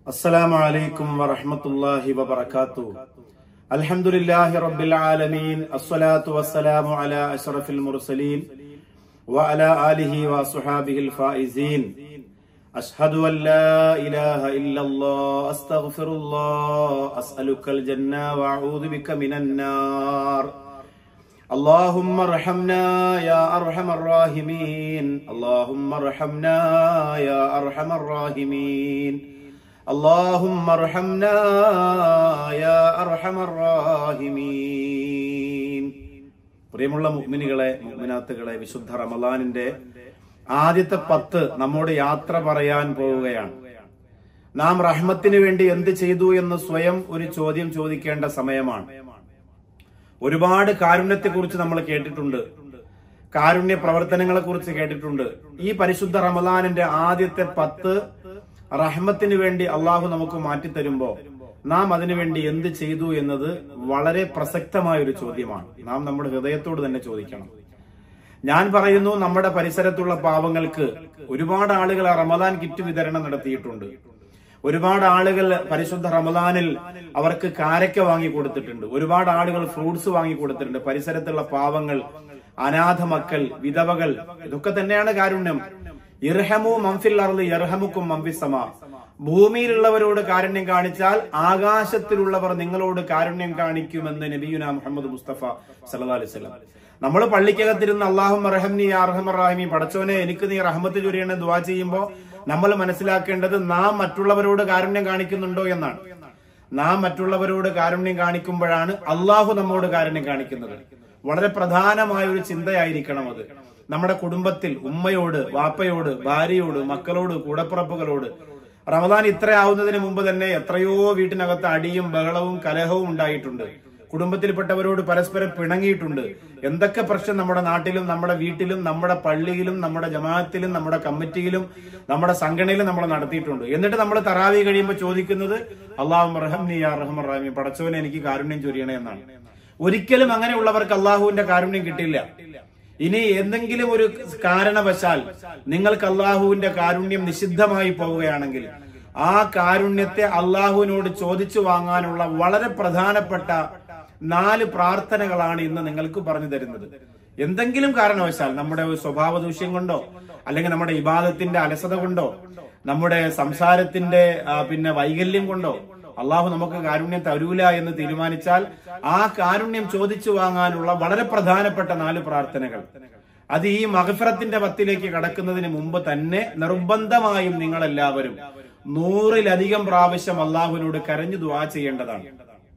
السلام عليكم ورحمة الله وبركاته الحمد لله رب العالمين الصلاة والسلام على أشرف المرسلين وعلى آله وصحابه الفائزين أشهد أن لا إله إلا الله أستغفر الله أسألك الجنة وأعوذ بك من النار اللهم ارحمنا يا أرحم الراحمين اللهم ارحمنا يا أرحم الراحمين اللهم ارحمنا يا أرحم الراحمين പ്രിയമുള്ള മുഗ്മിനികളെ മുഗ്മിനാത്തുകളെ വിശുദ്ധ റമദാനിന്റെ ആദ്യത്തെ പത്ത് നമ്മോട് യാത്ര പറയാൻ പോവുകയാണ് നാം റഹ്മത്തിന് വേണ്ടി എന്ത് ചെയ്തു എന്ന് സ്വയം ഒരു ചോദ്യം ചോദിക്കേണ്ട സമയമാണ് ഒരുപാട് കാരുണ്യത്തെ കുറിച്ച് നമ്മൾ കേട്ടിട്ടുണ്ട് കാരുണ്യ പ്രവർത്തനങ്ങളെ കുറിച്ച് കേട്ടിട്ടുണ്ട് ഈ പരിശുദ്ധ റമദാനിന്റെ ആദ്യത്തെ പത്ത് റഹ്മത്തിന് വേണ്ടി അള്ളാഹു നമുക്ക് മാറ്റിത്തരുമ്പോ നാം അതിനുവേണ്ടി എന്ത് ചെയ്തു എന്നത് വളരെ പ്രസക്തമായ ഒരു ചോദ്യമാണ് നാം നമ്മുടെ ഹൃദയത്തോട് തന്നെ ചോദിക്കണം ഞാൻ പറയുന്നു നമ്മുടെ പരിസരത്തുള്ള പാവങ്ങൾക്ക് ഒരുപാട് ആളുകൾ ആ റമദാൻ കിറ്റ് വിതരണം നടത്തിയിട്ടുണ്ട് ഒരുപാട് ആളുകൾ പരിശുദ്ധ റമദാനിൽ അവർക്ക് കാരക്ക വാങ്ങി കൊടുത്തിട്ടുണ്ട് ഒരുപാട് ആളുകൾ ഫ്രൂട്ട്സ് വാങ്ങി കൊടുത്തിട്ടുണ്ട് പരിസരത്തുള്ള പാവങ്ങൾ അനാഥ മക്കൾ വിധവകൾ ഇതൊക്കെ തന്നെയാണ് കാരുണ്യം ഇർഹമു മംഫിൽ അർദ് യർഹമുക്കും മംഫിസമ ഭൂമിയിലുള്ളവരോട് കാരുണ്യം കാണിച്ചാൽ ആകാശത്തിലുള്ളവർ നിങ്ങളോട് കാരുണ്യം കാണിക്കുമെന്ന് നബിയുന മുഹമ്മദ് മുസ്തഫ സല്ലല്ലാഹു അലൈഹി വസല്ലം നമ്മൾ പള്ളിക്കകത്തിരുന്ന് അള്ളാഹു റഹംനി അർഹമറാഹിമി പടച്ചോനെ എനിക്ക് നീ റഹ്മത്ത് ചൊരിയണ ദുവാ ചെയ്യുമ്പോൾ നമ്മൾ മനസ്സിലാക്കേണ്ടത് നാം മറ്റുള്ളവരോട് കാരുണ്യം കാണിക്കുന്നുണ്ടോ എന്നാണ് നാം മറ്റുള്ളവരോട് കാരുണ്യം കാണിക്കുമ്പോഴാണ് അള്ളാഹു നമ്മോട് കാരുണ്യം കാണിക്കുന്നത് വളരെ പ്രധാനമായ ഒരു ചിന്തയായിരിക്കണം അത് നമ്മുടെ കുടുംബത്തിൽ ഉമ്മയോട് വാപ്പയോട് ഭാര്യയോട് മക്കളോട് കൂടപ്പിറപ്പുകളോട് റമദാൻ ഇത്ര ആവുന്നതിന് മുമ്പ് തന്നെ എത്രയോ വീട്ടിനകത്ത് അടിയും ബഹളവും കലഹവും ഉണ്ടായിട്ടുണ്ട് കുടുംബത്തിൽപ്പെട്ടവരോട് പരസ്പരം പിണങ്ങിയിട്ടുണ്ട് എന്തൊക്കെ പ്രശ്നം നമ്മുടെ നാട്ടിലും നമ്മുടെ വീട്ടിലും നമ്മുടെ പള്ളിയിലും നമ്മുടെ ജമാഅത്തിലും നമ്മുടെ കമ്മിറ്റിയിലും നമ്മുടെ സംഘടനയിലും നമ്മൾ നടത്തിയിട്ടുണ്ട് എന്നിട്ട് നമ്മൾ തറാവി കഴിയുമ്പോൾ ചോദിക്കുന്നത് അള്ളാഹു റഹംനി റഹ്മി പടച്ചവനെ എനിക്ക് കാരുണ്യം ചൊരിയണേ എന്നാണ് ഒരിക്കലും അങ്ങനെയുള്ളവർക്ക് അള്ളാഹുവിന്റെ കാരുണ്യം കിട്ടില്ല ഇനി എന്തെങ്കിലും ഒരു കാരണവശാൽ നിങ്ങൾക്ക് അള്ളാഹുവിന്റെ കാരുണ്യം നിഷിദ്ധമായി പോവുകയാണെങ്കിൽ ആ കാരുണ്യത്തെ അള്ളാഹുവിനോട് ചോദിച്ചു വാങ്ങാനുള്ള വളരെ പ്രധാനപ്പെട്ട നാല് പ്രാർത്ഥനകളാണ് ഇന്ന് നിങ്ങൾക്ക് പറഞ്ഞു തരുന്നത് എന്തെങ്കിലും കാരണവശാൽ നമ്മുടെ ഒരു സ്വഭാവ ദൂഷ്യം കൊണ്ടോ അല്ലെങ്കിൽ നമ്മുടെ ഇബാദത്തിന്റെ അലസത കൊണ്ടോ നമ്മുടെ സംസാരത്തിന്റെ ആ, പിന്നെ വൈകല്യം കൊണ്ടോ അള്ളാഹു നമുക്ക് കാരുണ്യം തരൂല എന്ന് തീരുമാനിച്ചാൽ ആ കാരുണ്യം ചോദിച്ചു വാങ്ങാനുള്ള വളരെ പ്രധാനപ്പെട്ട നാല് പ്രാർത്ഥനകൾ അത് ഈ മഹഫറത്തിന്റെ പത്തിലേക്ക് കടക്കുന്നതിന് മുമ്പ് തന്നെ നിർബന്ധമായും നിങ്ങൾ എല്ലാവരും നൂറിലധികം പ്രാവശ്യം അള്ളാഹുവിനോട് കരഞ്ഞു ദുവാ ചെയ്യേണ്ടതാണ്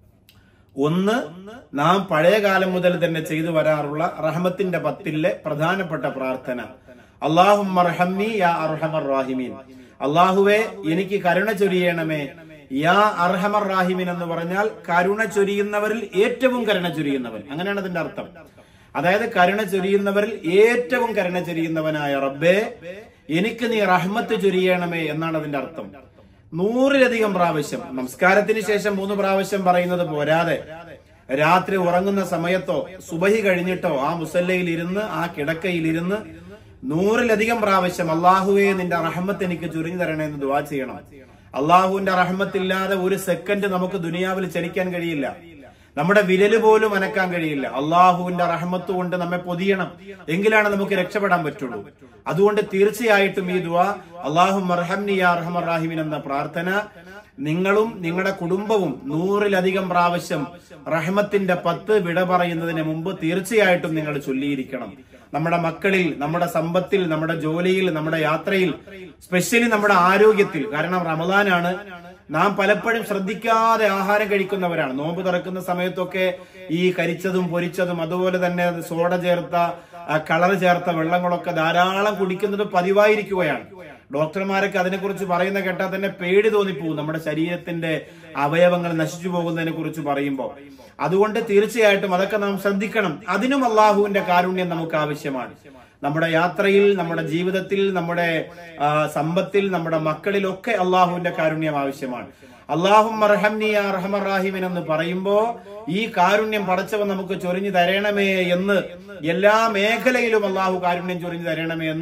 ഒന്ന് നാം പഴയ കാലം മുതൽ തന്നെ ചെയ്തു വരാറുള്ള റഹ്മത്തിന്റെ പത്തിലെ പ്രധാനപ്പെട്ട പ്രാർത്ഥന അള്ളാഹും യാ അർഹമർ റാഹിമീൻ അള്ളാഹുവെ എനിക്ക് കരുണ ചൊരിയണമേ യാ അർഹമർ റാഹിമീൻ എന്ന് പറഞ്ഞാൽ കരുണ ചൊരിയുന്നവരിൽ ഏറ്റവും കരുണ ചൊരിയുന്നവൻ അങ്ങനെയാണ് അതിന്റെ അർത്ഥം അതായത് കരുണ ചൊരിയുന്നവരിൽ ഏറ്റവും കരുണ ചൊരിയുന്നവനായ റബ്ബേ എനിക്ക് നീ റഹ്മത്ത് ചൊരിയണമേ എന്നാണ് അതിന്റെ അർത്ഥം നൂറിലധികം പ്രാവശ്യം നമസ്കാരത്തിന് ശേഷം മൂന്ന് പ്രാവശ്യം പറയുന്നത് പോരാതെ രാത്രി ഉറങ്ങുന്ന സമയത്തോ സുബഹി കഴിഞ്ഞിട്ടോ ആ മുസല്ലയിൽ ഇരുന്ന് ആ കിടക്കയിൽ ഇരുന്ന് നൂറിലധികം പ്രാവശ്യം അള്ളാഹുവെ നിന്റെ റഹ്മത്ത് എനിക്ക് ചുരിഞ്ഞു തരണേ എന്ന് ദുവാ ചെയ്യണം അള്ളാഹുവിന്റെ റഹ്മത്തില്ലാതെ ഒരു സെക്കൻഡ് നമുക്ക് ദുനിയാവിൽ ചലിക്കാൻ കഴിയില്ല നമ്മുടെ വിരല് പോലും അനക്കാൻ കഴിയില്ല അള്ളാഹുവിന്റെ റഹ്മത്ത് കൊണ്ട് നമ്മെ പൊതിയണം എങ്കിലാണ് നമുക്ക് രക്ഷപ്പെടാൻ പറ്റുള്ളൂ അതുകൊണ്ട് തീർച്ചയായിട്ടും ഈ ദുവാ അള്ളാഹു റഹീമിൻ എന്ന പ്രാർത്ഥന നിങ്ങളും നിങ്ങളുടെ കുടുംബവും നൂറിലധികം പ്രാവശ്യം റഹ്മത്തിന്റെ പത്ത് വിട പറയുന്നതിന് മുമ്പ് തീർച്ചയായിട്ടും നിങ്ങൾ ചൊല്ലിയിരിക്കണം നമ്മുടെ മക്കളിൽ നമ്മുടെ സമ്പത്തിൽ നമ്മുടെ ജോലിയിൽ നമ്മുടെ യാത്രയിൽ സ്പെഷ്യലി നമ്മുടെ ആരോഗ്യത്തിൽ കാരണം റമദാനാണ് നാം പലപ്പോഴും ശ്രദ്ധിക്കാതെ ആഹാരം കഴിക്കുന്നവരാണ് നോമ്പ് തുറക്കുന്ന സമയത്തൊക്കെ ഈ കരിച്ചതും പൊരിച്ചതും അതുപോലെ തന്നെ സോഡ ചേർത്ത കളർ ചേർത്ത വെള്ളങ്ങളൊക്കെ ധാരാളം കുടിക്കുന്നത് പതിവായിരിക്കുകയാണ് ഡോക്ടർമാരൊക്കെ അതിനെക്കുറിച്ച് പറയുന്ന കേട്ടാൽ തന്നെ പേടി തോന്നിപ്പോകും നമ്മുടെ ശരീരത്തിന്റെ അവയവങ്ങൾ നശിച്ചു പോകുന്നതിനെ കുറിച്ച് പറയുമ്പോൾ അതുകൊണ്ട് തീർച്ചയായിട്ടും അതൊക്കെ നാം ശ്രദ്ധിക്കണം അതിനും അള്ളാഹുവിന്റെ കാരുണ്യം നമുക്ക് ആവശ്യമാണ് നമ്മുടെ യാത്രയിൽ നമ്മുടെ ജീവിതത്തിൽ നമ്മുടെ ആ, സമ്പത്തിൽ നമ്മുടെ മക്കളിലൊക്കെ അള്ളാഹുവിന്റെ കാരുണ്യം ആവശ്യമാണ് അള്ളാഹും റഹീമിൻ എന്ന് പറയുമ്പോ ഈ കാരുണ്യം പടച്ചവൻ നമുക്ക് ചൊരിഞ്ഞു തരണമേ എന്ന് എല്ലാ മേഖലയിലും അള്ളാഹു കാരുണ്യം ചൊരിഞ്ഞു തരണമേ എന്ന്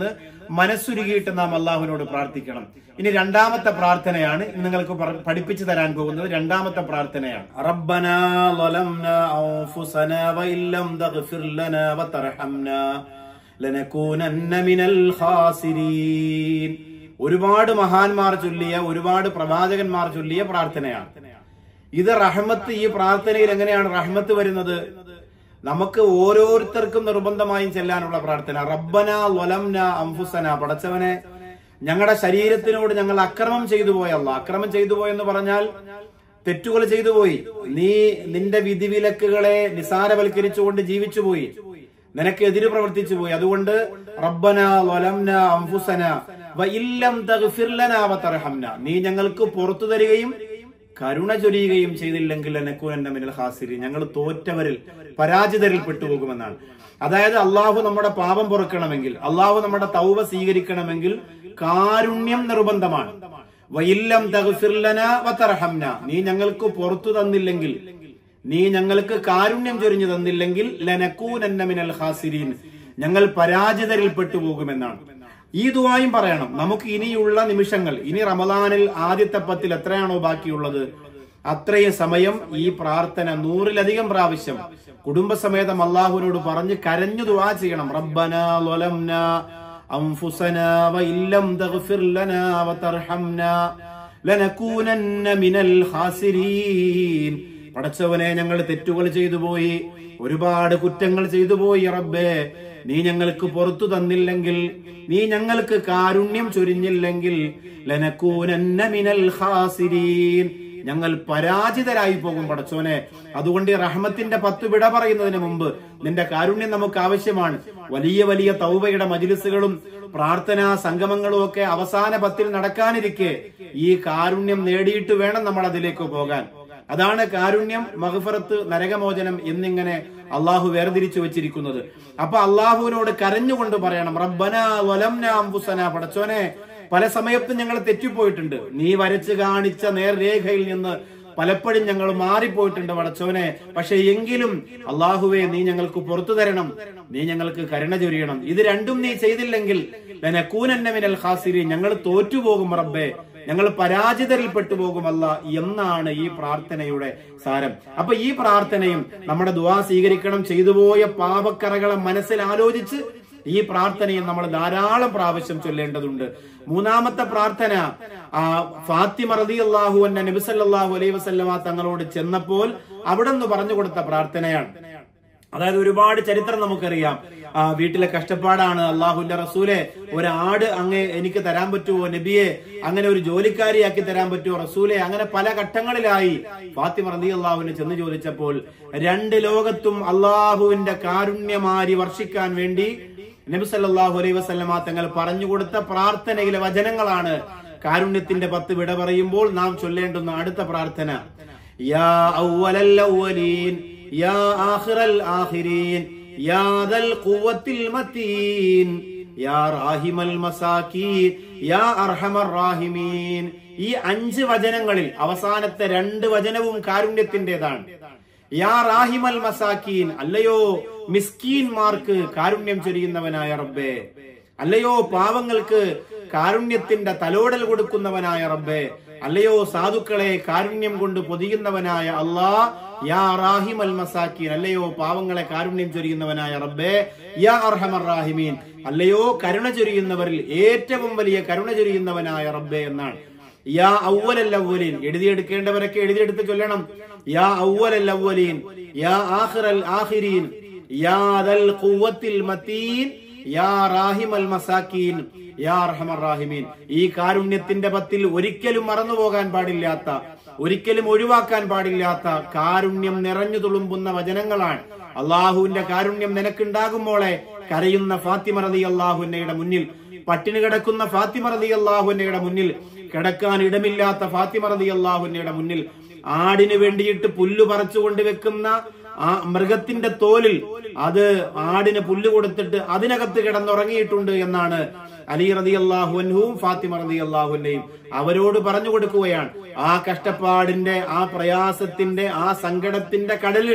മനസ്സുരുകിയിട്ട് നാം അള്ളാഹുവിനോട് പ്രാർത്ഥിക്കണം ഇനി രണ്ടാമത്തെ പ്രാർത്ഥനയാണ് ഇന്ന് നിങ്ങൾക്ക് പറ- പഠിപ്പിച്ചു തരാൻ പോകുന്നത് രണ്ടാമത്തെ പ്രാർത്ഥനയാണ് റബ്ബനാ ളലംനാ അൻഫുസനാ വഇല്ലം തഗ്ഫിർ ലനാ വതർഹംനാ ലനകൂനന്ന മിനൽ ഖാസിരീൻ ഒരുപാട് മഹാന്മാർ ചൊല്ലിയ ഒരുപാട് പ്രവാചകന്മാർ ചൊല്ലിയ പ്രാർത്ഥനയാണ് ഇത് റഹ്മത്ത് ഈ പ്രാർത്ഥനയിൽ എങ്ങനെയാണ് റഹ്മത്ത് വരുന്നത് നമുക്ക് ഓരോരുത്തർക്കും നിർബന്ധമായും ചെല്ലാനുള്ള പ്രാർത്ഥന റബ്ബന വലംന അംഫുസന പടച്ചവനെ ഞങ്ങളുടെ ശരീരത്തിനോട് ഞങ്ങൾ അക്രമം ചെയ്തു പോയല്ല അക്രമം ചെയ്തു പോയെന്ന് പറഞ്ഞാൽ തെറ്റുകൾ ചെയ്തു പോയി നീ നിന്റെ വിധിവിലക്കുകളെ നിസാരവൽക്കരിച്ചുകൊണ്ട് ജീവിച്ചു പോയി നിനക്ക് എതിര് പ്രവർത്തിച്ചു പോയി അതുകൊണ്ട് റബ്ബന വലംന അംഫുസന വ ഇല്ലം തഗ്ഫിർ ലനാ വതർഹംന നീ ഞങ്ങൾക്ക് പുറത്തു തരികയും കരുണ ചൊരിയുകയും ചെയ്തില്ലെങ്കിൽ എനക്കുവന്റെ മിനൽ ഹാസിരി ഞങ്ങൾ തോറ്റവരിൽ പരാജിതരിൽ പെട്ടുപോകുമെന്നാണ് അതായത് അള്ളാഹു നമ്മുടെ പാപം പൊറുക്കണമെങ്കിൽ അള്ളാഹു നമ്മുടെ തൗബ സ്വീകരിക്കണമെങ്കിൽ കാരുണ്യം നിർബന്ധമാണ് വയില്ലം തഗ്ഫിർലന വതർഹംന നീ ഞങ്ങൾക്ക് പുറത്തു തന്നില്ലെങ്കിൽ നീ ഞങ്ങൾക്ക് കാരുണ്യം ചൊരിഞ്ഞു തന്നില്ലെങ്കിൽ ലനക്കൂനന്ന മിനൽ ഹാസിരീൻ ഞങ്ങൾ പരാജിതരിൽ പെട്ടുപോകുമെന്നാണ് ഈ ദുവായും പറയണം നമുക്ക് ഇനിയുള്ള നിമിഷങ്ങൾ ഇനി റമദാനിൽ ആദ്യത്തെ പത്തിൽ എത്രയാണോ ബാക്കിയുള്ളത് അത്രയും സമയം ഈ പ്രാർത്ഥന നൂറിലധികം പ്രാവശ്യം കുടുംബസമേതം അള്ളാഹുവിനോട് പറഞ്ഞ് കരഞ്ഞു ദുവാ ചെയ്യണം റബ്ബന ലൊലംന أنفسنا وإن لم تغفر لنا وترحمنا لنكونن من الخاسرين പടച്ചവനെ ഞങ്ങൾ തെറ്റുകൾ ചെയ്തു പോയി ഒരുപാട് കുറ്റങ്ങൾ ചെയ്തു പോയി റബ്ബേ നീ ഞങ്ങൾക്ക് പുറത്തു തന്നില്ലെങ്കിൽ നീ ഞങ്ങൾക്ക് കാരുണ്യം ചൊരിഞ്ഞില്ലെങ്കിൽ ലനക്കൂനന്ന മിനൽ ഖാസിരീൻ ഞങ്ങൾ പരാജിതരായി പോകും പടച്ചോനെ അതുകൊണ്ട് ഈ റഹ്മത്തിന്റെ പത്ത് വിട പറയുന്നതിന് മുമ്പ് നിന്റെ കാരുണ്യം നമുക്ക് ആവശ്യമാണ് വലിയ വലിയ തൗബയുടെ മജിലിസുകളും പ്രാർത്ഥനാ സംഗമങ്ങളും ഒക്കെ അവസാന പത്തിൽ നടക്കാനിരിക്കെ ഈ കാരുണ്യം നേടിയിട്ട് വേണം നമ്മൾ അതിലേക്ക് പോകാൻ അതാണ് കാരുണ്യം മഹഫറത്ത് നരകമോചനം എന്നിങ്ങനെ അള്ളാഹു വേർതിരിച്ചു വെച്ചിരിക്കുന്നത് അപ്പൊ അള്ളാഹുവിനോട് കരഞ്ഞുകൊണ്ട് പറയണം റബ്ബന വലംന അംബുസന പടച്ചോനെ പല സമയത്തും ഞങ്ങൾ തെറ്റിപ്പോയിട്ടുണ്ട് നീ വരച്ച് കാണിച്ച നേർരേഖയിൽ നിന്ന് പലപ്പോഴും ഞങ്ങൾ മാറിപ്പോയിട്ടുണ്ട് പടച്ചോനെ പക്ഷെ എങ്കിലും അള്ളാഹുവെ നീ ഞങ്ങൾക്ക് പുറത്തു തരണം നീ ഞങ്ങൾക്ക് കരുണ ചൊരിയണം ഇത് രണ്ടും നീ ചെയ്തില്ലെങ്കിൽ ലനക്കൂനന്ന മിനൽ ഖാസിരി ഞങ്ങൾ തോറ്റുപോകും റബ്ബേ ഞങ്ങൾ പരാജിതരിൽ പെട്ടുപോകുമല്ല എന്നാണ് ഈ പ്രാർത്ഥനയുടെ സാരം അപ്പൊ ഈ പ്രാർത്ഥനയും നമ്മുടെ ദുവാ സ്വീകരിക്കണം ചെയ്തുപോയ പാപക്കറകളെ മനസ്സിൽ ആലോചിച്ച് ഈ പ്രാർത്ഥനയും നമ്മൾ ധാരാളം പ്രാവശ്യം ചൊല്ലേണ്ടതുണ്ട് മൂന്നാമത്തെ പ്രാർത്ഥന ആ ഫാത്തിമ റതി അള്ളാഹു എന്ന നബിസല്ലാഹു അലൈ വസല്ലമ തങ്ങളോട് ചെന്നപ്പോൾ അവിടെ നിന്ന് പറഞ്ഞു കൊടുത്ത പ്രാർത്ഥനയാണ് അതായത് ഒരുപാട് ചരിത്രം നമുക്കറിയാം ആ വീട്ടിലെ കഷ്ടപ്പാടാണ് അള്ളാഹുന്റെ റസൂലെ ഒരു ആട് അങ്ങ് എനിക്ക് തരാൻ പറ്റുമോ നബിയെ അങ്ങനെ ഒരു ജോലിക്കാരിയാക്കി തരാൻ പറ്റുമോ റസൂലെ അങ്ങനെ പല ഘട്ടങ്ങളിലായി ഫാത്തിമ റതി അള്ളാഹുവിനെ ചെന്ന് ചോദിച്ചപ്പോൾ രണ്ട് ലോകത്തും അള്ളാഹുവിന്റെ കാരുണ്യമാരി വർഷിക്കാൻ വേണ്ടി നബി സല്ലല്ലാഹു അലൈഹി വസല്ലമ തങ്ങൾ പറഞ്ഞു കൊടുത്ത പ്രാർത്ഥനയിലെ വചനങ്ങളാണ് കാരുണ്യത്തിന്റെ പത്ത് വിട പറയുമ്പോൾ നാം ചൊല്ലേണ്ടുന്ന അടുത്ത പ്രാർത്ഥന യാ അവ്വലൽ അവ്വലീൻ യാ ആഖിറൽ ആഖിരീൻ യാ ദൽ ഖുവത്തിൽ മതീൻ യാ റാഹിമൽ മസാക്കീൻ യാ അർഹമർ റാഹിമീൻ ഈ അഞ്ച് വചനങ്ങളിൽ അവസാനത്തെ രണ്ട് വചനവും കാരുണ്യത്തിന്റേതാണ് യാ റാഹിമൽ മസാക്കീൻ അല്ലയോ മിസ്കീൻമാർക്ക് കാരുണ്യം ചൊരിയുന്നവനായ റബ്ബേ അല്ലയോ പാവങ്ങൾക്ക് കാരുണ്യത്തിന്റെ തലോടൽ കൊടുക്കുന്നവനായ റബ്ബേ അല്ലയോ സാധുക്കളെ കാരുണ്യം കൊണ്ട് പൊതിയുന്നവനായ അള്ളാ യാ റാഹിം അൽ മസാക്കീൻ അല്ലയോ പാവങ്ങളെ കാരുണ്യം ചൊരിയുന്നവനായ റബ്ബേ യാ അർഹമർ റാഹിമീൻ അല്ലയോ കരുണ ചൊരിയുന്നവരിൽ ഏറ്റവും വലിയ കരുണ ചൊരിയുന്നവനായ റബ്ബേ എന്നാണ് യാ ഔവലൽ അവ്വലീൻ എഴുതിയെടുക്കേണ്ടവരൊക്കെ എഴുതിയെടുത്ത് ചൊല്ലണം യാ ഔവലൽ അവ്വലീൻ യാ ആഖിറൽ ആഖിരീൻ യാ ദൽ ഖുവത്തിൽ മതീൻ യാ റാഹിമൽ മസാക്കീൻ യാ അർഹമർ റാഹിമീൻ ഈ കാരുണ്യത്തിന്റെ പത്തിൽ ഒരിക്കലും മറന്നു പോകാൻ പാടില്ലാത്ത ഒരിക്കലും ഒഴിവാക്കാൻ പാടില്ലാത്ത കാരുണ്യം നിറഞ്ഞു തുളുമ്പുന്ന വചനങ്ങളാണ് അള്ളാഹുവിന്റെ കാരുണ്യം നിനക്കുണ്ടാകുമ്പോളെ കരയുന്ന ഫാത്തിമ റതി അള്ളാഹുന്നയുടെ മുന്നിൽ പട്ടിണി കിടക്കുന്ന ഫാത്തിമ റതി അള്ളാഹുന്നയുടെ മുന്നിൽ കിടക്കാൻ ഇടമില്ലാത്ത ഫാത്തിമ റതി അള്ളാഹുന്നയുടെ മുന്നിൽ ആടിന് വേണ്ടിയിട്ട് പുല്ല് പറിച്ചു കൊണ്ടുവെക്കുന്ന ആ മൃഗത്തിന്റെ തോലിൽ അത് ആടിന് പുല്ല് കൊടുത്തിട്ട് അതിനകത്ത് കിടന്നുറങ്ങിയിട്ടുണ്ട് എന്നാണ് അലി റതി അള്ളാഹുവിനും ഫാത്തിമ റതി അള്ളാഹുവിന്റെയും അവരോട് പറഞ്ഞു കൊടുക്കുകയാണ് ആ കഷ്ടപ്പാടിന്റെ ആ പ്രയാസത്തിന്റെ ആ സങ്കടത്തിന്റെ കടലിൽ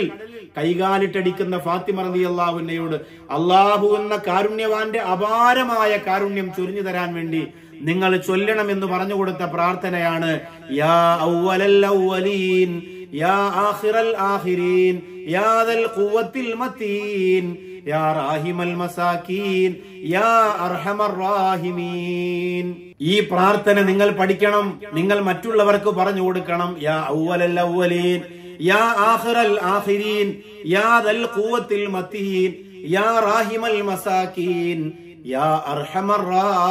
കൈകാലിട്ടടിക്കുന്ന ഫാത്തിമ റതി അള്ളാഹുവിനയോട് അള്ളാഹു എന്ന കാരുണ്യവാന്റെ അപാരമായ കാരുണ്യം ചൊരിഞ്ഞു തരാൻ വേണ്ടി നിങ്ങൾ ചൊല്ലണം എന്ന് പറഞ്ഞു കൊടുത്ത പ്രാർത്ഥനയാണ് യാ ഔവലൽ ഔവലീൻ യാ ആഖിറൽ ആഖിരീൻ യാ ദൽ ഖുവത്തിൽ മതീൻ യാ റാഹിമൽ മസാക്കീൻ യാ അർഹമർ റാഹിമീൻ ഈ പ്രാർത്ഥന നിങ്ങൾ പഠിക്കണം നിങ്ങൾ മറ്റുള്ളവർക്ക് പറഞ്ഞു കൊടുക്കണം യാ ഔവലൽ ഔവലീൻ യാ ആഖിറൽ ആഖിരീൻ യാ ദൽ ഖുവത്തിൽ മതീൻ യാ റാഹിമൽ മസാക്കീൻ യാ അർഹമർ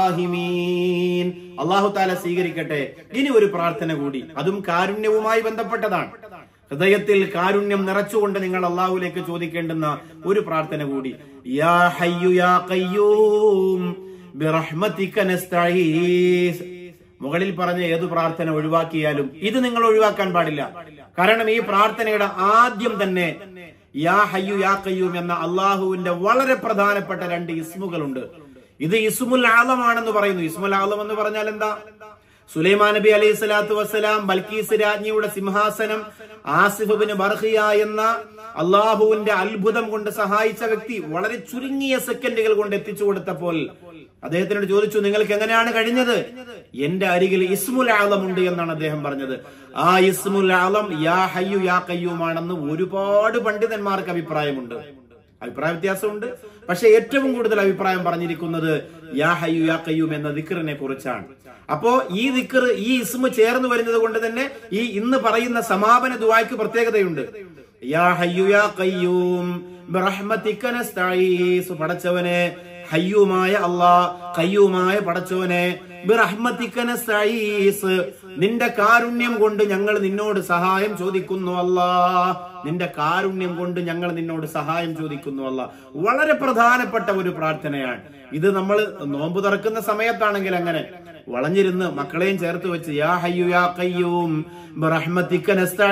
റാഹിമീൻ അള്ളാഹു താല സ്വീകരിക്കട്ടെ ഇനി ഒരു പ്രാർത്ഥന കൂടി അതും കാരുണ്യവുമായി ബന്ധപ്പെട്ടതാണ് ഹൃദയത്തിൽ കാരുണ്യം നിറച്ചുകൊണ്ട് നിങ്ങൾ അള്ളാഹുലേക്ക് ചോദിക്കേണ്ടുന്ന ഒരു പ്രാർത്ഥന കൂടി യാ ഹയ്യു യാ ഖയ്യൂം ബിറഹ്മതിക നസ്തഈസ് മുകളിൽ പറഞ്ഞ ഏതു പ്രാർത്ഥന ഒഴിവാക്കിയാലും ഇത് നിങ്ങൾ ഒഴിവാക്കാൻ പാടില്ല കാരണം ഈ പ്രാർത്ഥനയുടെ ആദ്യം തന്നെ യാ ഹയ്യു യാ ഖയ്യൂം എന്ന അള്ളാഹുവിന്റെ വളരെ പ്രധാനപ്പെട്ട രണ്ട് ഇസ്മുകളുണ്ട് ഇത് ഇസ്മുൽ ആലമാണെന്ന് പറയുന്നു ഇസ്മുൽ ആലം എന്ന് പറഞ്ഞാൽ എന്താ സുലൈമാൻ നബി അലൈഹി സ്വലാത്തു വസ്സലാം ബൽക്കീസ് രാജ്ഞിയുടെ സിംഹാസനം ആസിഫ് ബിൻ ബർഹിയ എന്ന അള്ളാഹുവിന്റെ അത്ഭുതം കൊണ്ട് സഹായിച്ച വ്യക്തി വളരെ ചുരുങ്ങിയ സെക്കൻഡുകൾ കൊണ്ട് എത്തിച്ചു കൊടുത്തപ്പോൾ അദ്ദേഹത്തിനോട് ചോദിച്ചു നിങ്ങൾക്ക് എങ്ങനെയാണ് കഴിഞ്ഞത് എന്റെ അരികിൽ ഇസ്മുൽ ആലം ഉണ്ട് എന്നാണ് അദ്ദേഹം പറഞ്ഞത് ആ ഇസ്മുൽ ആലം യാ ഹയ്യു യാ കയ്യുമാണെന്ന് ഒരുപാട് പണ്ഡിതന്മാർക്ക് അഭിപ്രായമുണ്ട് അഭിപ്രായ വ്യത്യാസമുണ്ട് പക്ഷെ ഏറ്റവും കൂടുതൽ അഭിപ്രായം പറഞ്ഞിരിക്കുന്നത് യാ ഹയ്യു യാ കയ്യൂം എന്ന ദിക്കറിനെ കുറിച്ചാണ് അപ്പോ ഈ ദിക്കർ ഈ ഇസ്മ ചേർന്ന് വരുന്നത് കൊണ്ട് തന്നെ ഈ ഇന്ന് പറയുന്ന സമാപന ദുവായ്ക്ക് പ്രത്യേകതയുണ്ട് യാ ഹയ്യു യാ കയ്യൂം ബിറഹ്മതിക നസ്തഈസ് പടച്ചവനെ ഹയ്യുമായ അള്ളാ കയ്യുമായ പടച്ചവനെ ബിറഹ്മതിക നസ്തഈസ് നിന്റെ കാരുണ്യം കൊണ്ട് ഞങ്ങൾ നിന്നോട് സഹായം ചോദിക്കുന്നു അല്ലാ നിന്റെ കാരുണ്യം കൊണ്ട് ഞങ്ങൾ നിന്നോട് സഹായം ചോദിക്കുന്നു അല്ല വളരെ പ്രധാനപ്പെട്ട ഒരു പ്രാർത്ഥനയാണ് ഇത് നമ്മൾ നോമ്പ് തുറക്കുന്ന സമയത്താണെങ്കിൽ അങ്ങനെ വളഞ്ഞിരുന്ന് മക്കളെയും ചേർത്ത് വെച്ച് യാ ഹയ്യു യാ കയ്യൂം ബിറഹ്മതിക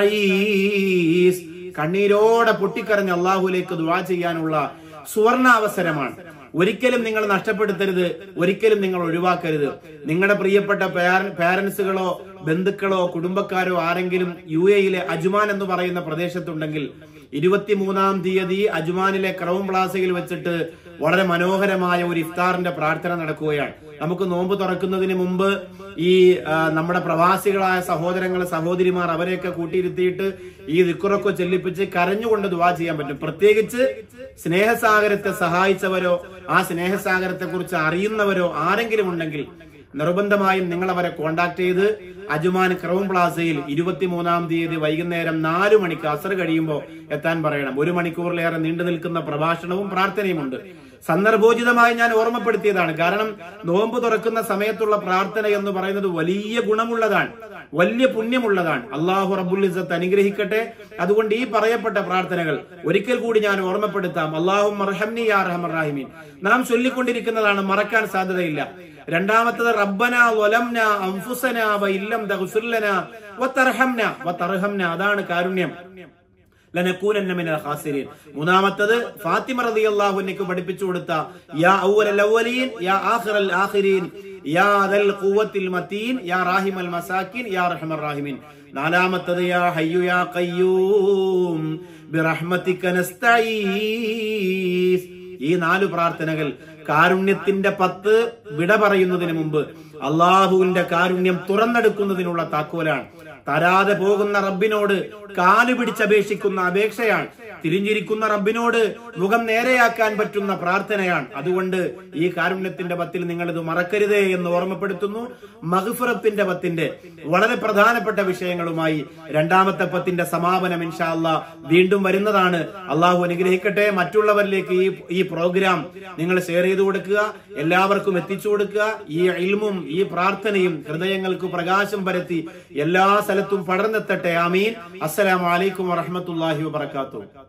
നസ്തഈസ് കണ്ണീരോടെ പൊട്ടിക്കരഞ്ഞ് അള്ളാഹുലേക്ക് ദുആ ചെയ്യാനുള്ള സുവർണ അവസരമാണ് ഒരിക്കലും നിങ്ങൾ നഷ്ടപ്പെടുത്തരുത് ഒരിക്കലും നിങ്ങൾ ഒഴിവാക്കരുത് നിങ്ങളുടെ പ്രിയപ്പെട്ട പാരന്റ്സുകളോ ബന്ധുക്കളോ കുടുംബക്കാരോ ആരെങ്കിലും യു എയിലെ അജ്മാൻ എന്ന് പറയുന്ന പ്രദേശത്തുണ്ടെങ്കിൽ ഇരുപത്തിമൂന്നാം തീയതി അജ്മാനിലെ ക്രൗൺ പ്ലാസയിൽ വെച്ചിട്ട് വളരെ മനോഹരമായ ഒരു ഇഫ്താറിന്റെ പ്രാർത്ഥന നടക്കുകയാണ് നമുക്ക് നോമ്പ് തുറക്കുന്നതിന് മുമ്പ് ഈ ആ, നമ്മുടെ പ്രവാസികളായ സഹോദരങ്ങൾ സഹോദരിമാർ അവരെയൊക്കെ കൂട്ടിയിരുത്തിയിട്ട് ഈ ദിക്കുറൊക്കെ ചെല്ലിപ്പിച്ച് കരഞ്ഞുകൊണ്ട് ദുവാ ചെയ്യാൻ പറ്റും പ്രത്യേകിച്ച് സ്നേഹസാഗരത്തെ സഹായിച്ചവരോ ആ സ്നേഹസാഗരത്തെ കുറിച്ച് അറിയുന്നവരോ ആരെങ്കിലും ഉണ്ടെങ്കിൽ നിർബന്ധമായും നിങ്ങൾ അവരെ കോണ്ടാക്ട് ചെയ്ത് അജുമാൻ ക്രൗൺ പ്ലാസയിൽ ഇരുപത്തിമൂന്നാം തീയതി വൈകുന്നേരം നാലു മണിക്ക് അസർ കഴിയുമ്പോൾ എത്താൻ പറയണം ഒരു മണിക്കൂറിലേറെ നീണ്ടു നിൽക്കുന്ന പ്രഭാഷണവും പ്രാർത്ഥനയുമുണ്ട് സന്ദർഭോചിതമായി ഞാൻ ഓർമ്മപ്പെടുത്തിയതാണ് കാരണം നോമ്പ് തുറക്കുന്ന സമയത്തുള്ള പ്രാർത്ഥന എന്ന് പറയുന്നത് വലിയ ഗുണമുള്ളതാണ് വലിയ പുണ്യമുള്ളതാണ് അള്ളാഹു റബ്ബുൽ ഇസ്സത്ത് അനുഗ്രഹിക്കട്ടെ അതുകൊണ്ട് ഈ പറയപ്പെട്ട പ്രാർത്ഥനകൾ ഒരിക്കൽ കൂടി ഞാൻ ഓർമ്മപ്പെടുത്താം അള്ളാഹു മർഹംനി യാ റഹ്മർ റാഹിമീൻ നാം ചൊല്ലിക്കൊണ്ടിരിക്കുന്നതാണ് മറക്കാൻ സാധ്യതയില്ല രണ്ടാമത്തത് റബ്ബന വലംന അംഫുസന വ ഇല്ലം തഗ്ഫിർ ലനാ വതർഹംന വതർഹംന അതാണ് കാരുണ്യം ലനകൂനന്ന മിനൽ ഖാസിരീൻ മൂന്നാമത്തത് ഫാത്തിമ റളിയല്ലാഹു അൻഹയ്ക്ക് പഠിപ്പിച്ചു കൊടുത്ത യാ അവ്വലൽ അവ്വലീൻ യാ ആഖിറൽ ആഖിരീൻ യാ ദൽ ഖുവത്തിൽ മതീൻ യാ റാഹിമൽ മസാക്കിൻ യാ റഹ്മർ റാഹിമീൻ നാലാമത്തത് യാ ഹയ്യു യാ ഖയ്യൂം ബിറഹ്മതിക നസ്തഈസ് ഈ നാല് പ്രാർത്ഥനകൾ കാരുണ്യത്തിന്റെ പത്ത് വിട പറയുന്നതിന് മുമ്പ് അള്ളാഹുവിന്റെ കാരുണ്യം തുറന്നെടുക്കുന്നതിനുള്ള താക്കോലാണ് തരാതെ പോകുന്ന റബ്ബിനോട് കാല് പിടിച്ചപേക്ഷിക്കുന്ന അപേക്ഷയാണ് തിരിഞ്ഞിരിക്കുന്ന റബ്ബിനോട് മുഖം നേരെയാക്കാൻ പറ്റുന്ന പ്രാർത്ഥനയാണ് അതുകൊണ്ട് ഈ കാരുണ്യത്തിന്റെ പത്തിൽ നിങ്ങൾ ഇത് മറക്കരുതേ എന്ന് ഓർമ്മപ്പെടുത്തുന്നു മഹഫുറത്തിന്റെ പത്തിന്റെ വളരെ പ്രധാനപ്പെട്ട വിഷയങ്ങളുമായി രണ്ടാമത്തെ പത്തിന്റെ സമാപനം ഇൻഷാ അല്ലാ വീണ്ടും വരുന്നതാണ് അള്ളാഹു അനുഗ്രഹിക്കട്ടെ മറ്റുള്ളവരിലേക്ക് ഈ ഈ പ്രോഗ്രാം നിങ്ങൾ ഷെയർ ചെയ്തു കൊടുക്കുക എല്ലാവർക്കും എത്തിച്ചു കൊടുക്കുക ഈ ഇൽമും ഈ പ്രാർത്ഥനയും ഹൃദയങ്ങൾക്ക് പ്രകാശം പരത്തി എല്ലാ സ്ഥലത്തും പടർന്നെത്തട്ടെ ആമീൻ അസ്സലാമു അലൈക്കും വറഹ്മത്തുള്ളാഹി വബറകാതുഹു